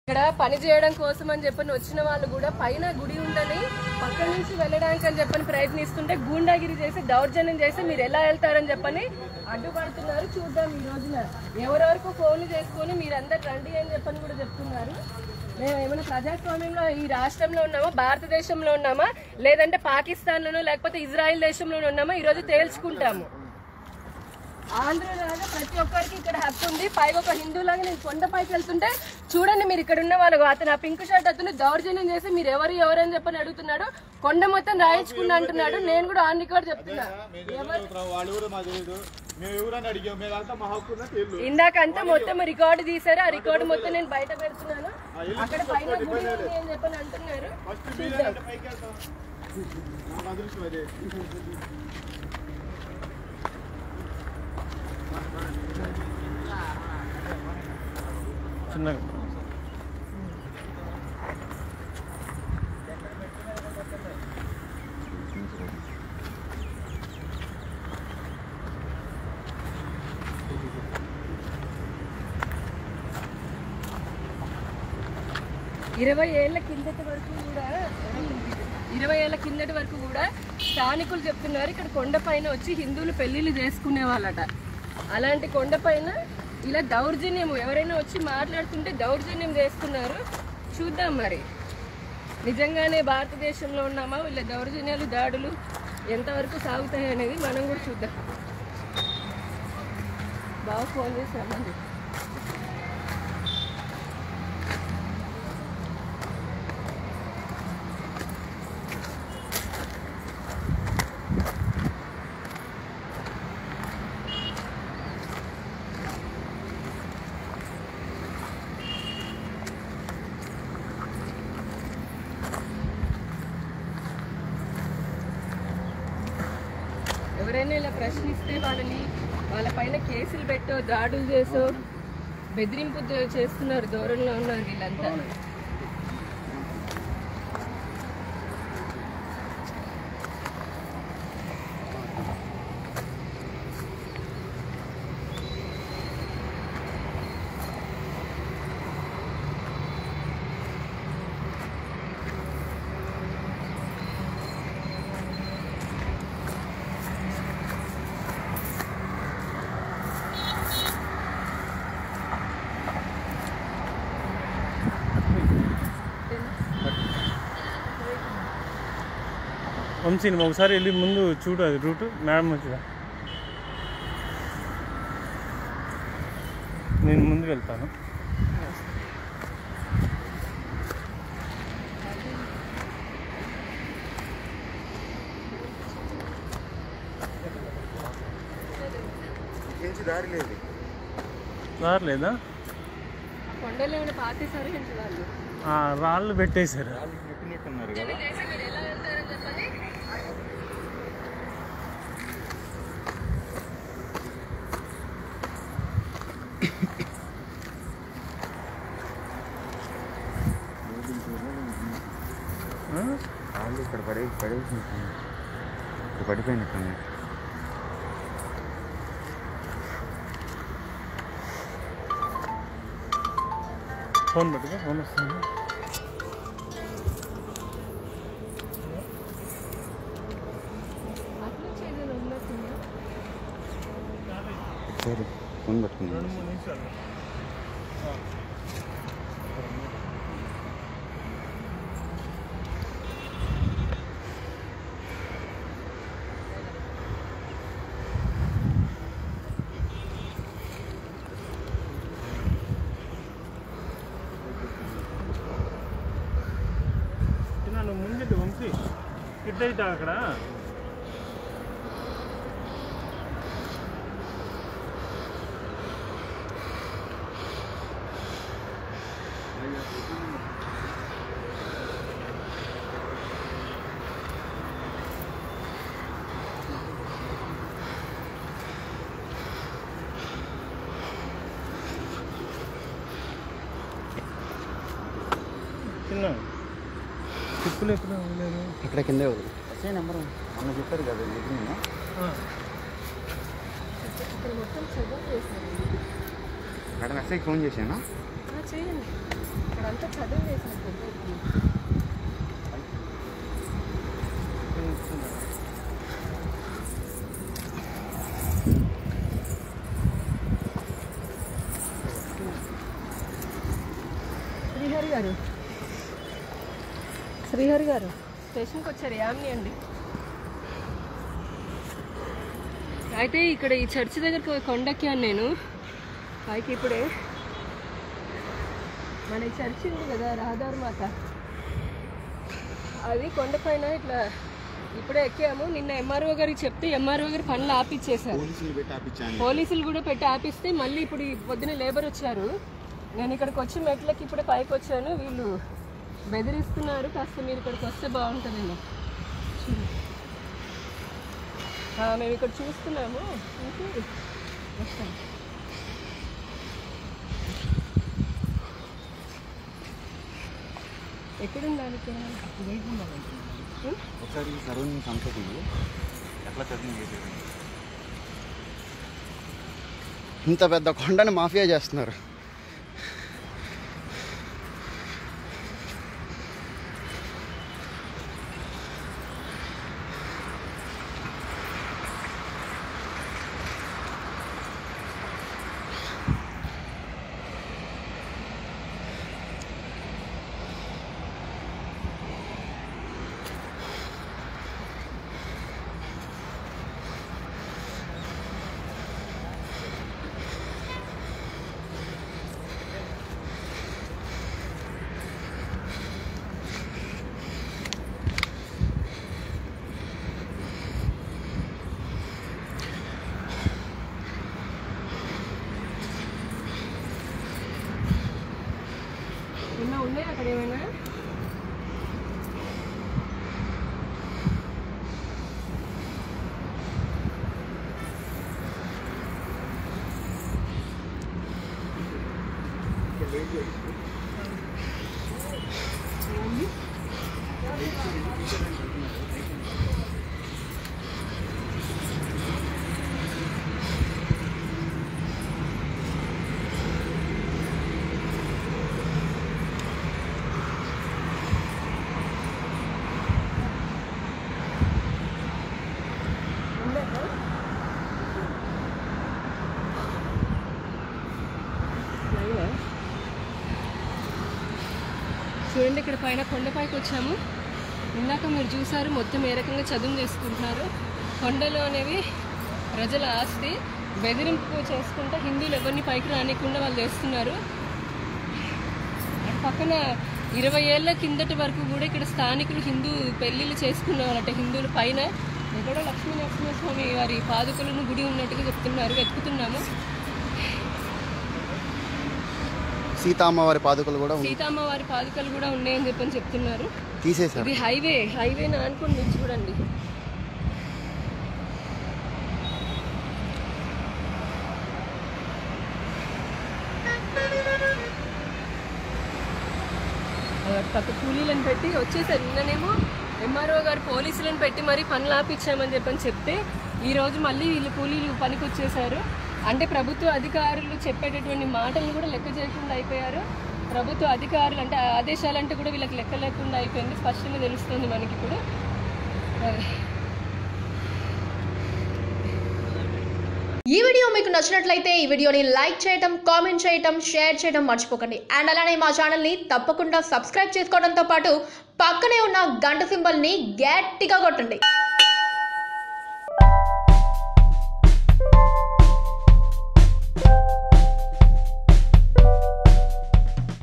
ఇక్కడ పని చేయడం కోసం అని చెప్పని వచ్చిన వాళ్ళు కూడా పైన గుడి ఉందని పక్క నుంచి వెళ్ళడానికి అని చెప్పని ప్రయత్నిస్తుంటే గూండాగిరి చేసి దౌర్జన్యం చేసి మీరు ఎలా వెళ్తారని చెప్పని అడ్డుపడుతున్నారు చూద్దాం ఈ రోజున ఎవరెవరికి ఫోన్లు చేసుకొని మీరందరు రండి అని చెప్పని కూడా చెప్తున్నారు మేము ఏమైనా ప్రజాస్వామ్యంలో ఈ రాష్ట్రంలో ఉన్నామా భారతదేశంలో ఉన్నామా లేదంటే పాకిస్తాన్లోనో లేకపోతే ఇజ్రాయెల్ దేశంలోనో ఉన్నామా ఈ రోజు తేల్చుకుంటాము ఆంధ్రలాగా ప్రతి ఒక్కరికి ఇక్కడ హక్కు ఉంది పైగా ఒక హిందువులాగా నేను కొండపైకి వెళ్తుంటే చూడండి మీరు ఇక్కడ ఉన్న వాళ్ళు అతను ఆ పింక్ షర్ట్ అతను దౌర్జన్యం చేసి మీరు ఎవరు ఎవరు అని చెప్పని అడుగుతున్నాడు కొండ మొత్తం రాయించుకున్నా అంటున్నాడు నేను కూడా ఆన్ రికార్డ్ చెప్తున్నా వాళ్ళు కూడా మాకు తెలియదు మేము ఎవరని అడిగాం మేము అంతా మా హక్కు ఉన్నట్టు వెళ్ళు ఇందాక అంతా మొత్తం రికార్డు తీశారు ఆ రికార్డు మొత్తం నేను బయట పెడుతున్నాను అక్కడ పైన గుడి ఉంది అని చెప్పని అంటున్నారు ఫస్ట్ మీరే అంటే పైకి వెళ్తాం నా అదృష్టం అదే చిన్నగా ఇరవై ఏళ్ల కిందటి వరకు కూడా ఇరవై ఏళ్ల కిందటి వరకు కూడా స్థానికులు చెప్తున్నారు ఇక్కడ కొండపైన వచ్చి హిందువులు పెళ్లిళ్ళు చేసుకునే వాళ్ళట అలాంటి కొండపైన ఇలా దౌర్జన్యం ఎవరైనా వచ్చి మాట్లాడుతుంటే దౌర్జన్యం చేస్తున్నారు చూద్దాం మరి నిజంగానే భారతదేశంలో ఉన్నామా వీళ్ళ దౌర్జన్యాలు దాడులు ఎంతవరకు సాగుతాయి అనేది మనం కూడా చూద్దాం బాగా ఫోన్ చేశామండి ఎవరైనా ఇలా ప్రశ్నిస్తే వాళ్ళని వాళ్ళ పైన కేసులు పెట్టో దాడులు చేసో బెదిరింపు ద- చేస్తున్నారు దూరంలో ఉన్నారు వీళ్ళంతా వంశీ నువ్వు ఒకసారి వెళ్ళి ముందు చూడు అది రూట్ మేడం వచ్చిందా నేను ముందు వెళ్తాను నుంచి దారి లేదు రాలేదా కొండలు ఏమైనా పాతేశారు ఏంటి వాళ్ళు ఆ, రాళ్ళు పెట్టేశారు నెట్టినట్టున్నారు కదా చేసి మీరు ఎలా వెళ్తారని చెప్పండి ఆ? వాళ్ళు ఇక్కడ పడే పడేసి ఇక్కడ పడిపోయినట్టుంది ఫోన్ పెట్టుకో ఫోన్ వస్తుంది అట్లా నుంచి ఏదైనా ఉన్నట్టుందా సరే ఫోన్ పట్టుకున్నాను రెండు మూడు నిమిషాలు చిన్న నువ్వు ముందు వంశీ ఇట్లయితే అక్కడ చిన్న చెప్పులు ఎక్కడ లేదు ఇక్కడ కిందే ఉంది వచ్చే నెంబర్ మొన్న చెప్పారు కదా ఎదురుగా ఇక్కడ మొత్తం చదువు చేశారు అక్కడ నర్సకి ఫోన్ చేశాను చేయండి ఇక్కడంతా చదువు చేసాను శ్రీహరి గారు శ్రీహరి గారు స్టేషన్కి వచ్చారు యామిని అండి అయితే ఇక్కడ ఈ చర్చ్ దగ్గరికి ఒక కొండెక్కాను నేను పైకి ఇప్పుడే మన ఈ చర్చి ఉంది కదా రహదారి మాత అది కొండపైన ఇట్లా ఇప్పుడే ఎక్కాము నిన్న ఎంఆర్ఓ గారికి చెప్తే ఎంఆర్ఓ గారు పనులు ఆపిచ్చేశారు పోలీసులు పెట్టి ఆపించాను పోలీసులు కూడా పెట్టి ఆపిస్తే మళ్ళీ ఇప్పుడు ఈ పొద్దున లేబర్ వచ్చారు నేను ఇక్కడికి వచ్చి మెట్లకి ఇప్పుడే పైకి వచ్చాను వీళ్ళు బెదిరిస్తున్నారు కాస్త మీరు ఇక్కడికి వస్తే బాగుంటుందేమో చూడు. ఆ, మేము ఇక్కడ చూస్తున్నాము చూసి వస్తాం ఎక్కడుండాలి ఇక్కడ ఉం? ఒకసారి సరౌండింగ్ సంతకు ఎట్లా చదివి చేసేది ఇంత పెద్ద కొండని మాఫియా చేస్తున్నారు ఏమైనా ఉన్నాయి అక్కడ ఏమైనా ఉందా లైవా? చూడండి ఇక్కడ పైన కొండపైకి వచ్చాము ఇందాక మీరు చూసారు మొత్తం ఏ రకంగా చదువు చేసుకుంటున్నారు కొండలు అనేవి ప్రజల ఆస్తి బెదిరింపు చేసుకుంటా హిందువులు ఎవరిని పైకి రానికుండా వాళ్ళు చేస్తున్నారు అటు పక్కన ఇరవై ఏళ్ళ కిందటి వరకు కూడా ఇక్కడ స్థానికులు హిందూ పెళ్లిళ్ళు చేసుకున్నవారట హిందువుల పైన ఎక్కడో లక్ష్మీ నరసింహస్వామి వారి పాదుకలను గుడి ఉన్నట్టుగా చెప్తున్నారు వెతుకుతున్నాము సీతామ్మవారి పాదుకలు కూడా ఉంది. సీతమ్మ వారి పాదుకలు కూడా ఉన్నాయని చెప్పని చెప్తున్నారు తీసేశారు ఇది హైవే హైవే అనుకుని మీరు చూడండి అటు పక్క కూలీలను పెట్టి వచ్చేసారు నిన్ననేమో ఎంఆర్ఓ గారు పోలీసులను పెట్టి మరీ పనులు ఆపిచ్చామని చెప్పని చెప్తే ఈ రోజు మళ్ళీ వీళ్ళు కూలీలు పనికి వచ్చేసారు అంటే ప్రభుత్వ అధికారులు చెప్పేటటువంటి మాటలను కూడా లెక్క చేయకుండా అయిపోయారు ప్రభుత్వ అధికారులు అంటే ఆదేశాలంటే కూడా వీళ్ళకి లెక్క లేకుండా అయిపోయింది స్పష్టంగా తెలుస్తుంది మనకి ఇప్పుడు అదే. ఈ వీడియో మీకు నచ్చినట్లయితే ఈ వీడియోని లైక్ చేయటం కామెంట్ చేయటం షేర్ చేయడం మర్చిపోకండి అండ్ అలానే మా ఛానల్ని తప్పకుండా సబ్స్క్రైబ్ చేసుకోవడంతో పాటు పక్కనే ఉన్న గంట సింబల్ని గట్టిగా కొట్టండి